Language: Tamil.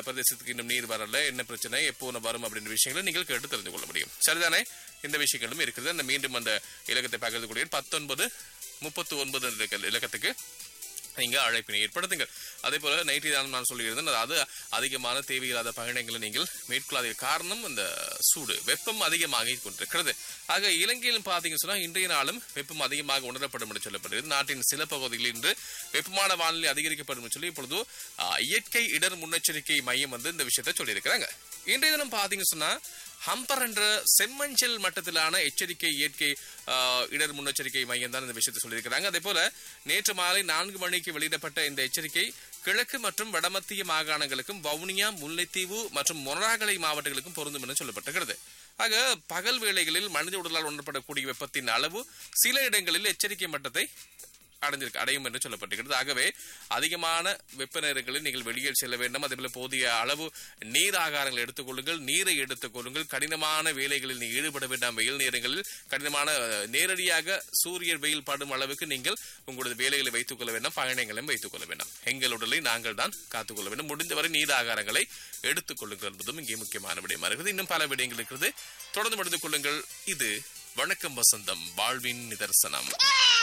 பிரதேசத்துக்கு இன்னும் நீர் வரல என்ன பிரச்சனை எப்போ வரும் அப்படின்ற விஷயங்களை நீங்கள் கேட்டு தெரிந்து கொள்ள முடியும் சரிதானே இந்த விஷயங்களும் இருக்குது அந்த மீண்டும் அந்த இலக்கத்தை பகிர்ந்து கூடிய பத்தொன்பது முப்பத்தி ஒன்பது என்ற இலக்க- இலக்கத்துக்கு நீங்க அழைப்பினை ஏற்படுத்துங்கள் அதே போல நைட்டி தான் நான் சொல்லியிருந்தேன் அதாவது அதிகமான தேவையில்லாத பயணங்களை நீங்கள் மேற்கொள்ளாத காரணம் இந்த சூடு வெப்பம் அதிகமாகி கொண்டிருக்கிறது ஆக இலங்கையில் பார்த்தீங்கன்னு சொன்னா இன்றைய நாளும் வெப்பம் அதிகமாக உணரப்படும் என்று சொல்லப்படுகிறது நாட்டின் சில பகுதிகளில் இன்று வெப்பமான வானிலை அதிகரிக்கப்படும் என்று சொல்லி இப்பொழுது ஆ, இயற்கை இடர் முன்னெச்சரிக்கை மையம் வந்து இந்த விஷயத்தை சொல்லியிருக்கிறாங்க இன்றைய தினம் பார்த்தீங்க சொன்னா ஹம்பர் என்ற செம்மஞ்சள் மட்டத்திலான எச்சரிக்கை இயற்கை ஆ, இடர் முன்னெச்சரிக்கை மையம் தான் இந்த விஷயத்தை சொல்லியிருக்கிறாங்க அதே போல நேற்று மாலை நான்கு மணிக்கு வெளியிடப்பட்ட இந்த எச்சரிக்கை கிழக்கு மற்றும் வடமத்திய மாகாணங்களுக்கும் வவுனியா முல்லைத்தீவு மற்றும் மொனராகலை மாவட்டங்களுக்கும் பொருந்தும் என சொல்லப்பட்டிருக்கிறது ஆக பகல் வேளைகளில் மனித உடலால் உணரப்படக்கூடிய வெப்பத்தின் அளவு சில இடங்களில் எச்சரிக்கை மட்டத்தை அடைஞ்சிருக்கு அடையும் என்று சொல்லப்பட்டிருக்கிறது ஆகவே அதிகமான வெப்ப நேரங்களில் நீங்கள் வெளியே செல்ல வேண்டும் அதேபோல போதிய அளவு நீர் ஆகாரங்கள் எடுத்துக்கொள்ளுங்கள் நீரை எடுத்துக்கொள்ளுங்கள் கடினமான வேலைகளில் நீங்கள் ஈடுபட வேண்டாம் வெயில் நேரங்களில் கடினமான அஹ், நேரடியாக சூரிய வெயில் படும் அளவுக்கு நீங்கள் உங்களது வேலைகளை வைத்துக் கொள்ள வேண்டாம் பயணங்களையும் வைத்துக் கொள்ள வேண்டாம் எங்கள் உடலை நாங்கள் தான் காத்துக்கொள்ள வேண்டும் முடிந்தவரை நீர் ஆகாரங்களை எடுத்துக்கொள்ளுங்கள் என்பதும் இங்கே முக்கியமான விடயமா இருக்குது இன்னும் பல விடயங்கள் இருக்கிறது தொடர்ந்து எடுத்துக் கொள்ளுங்கள் இது வணக்கம் வசந்தம் வாழ்வின் நிதர்சனம்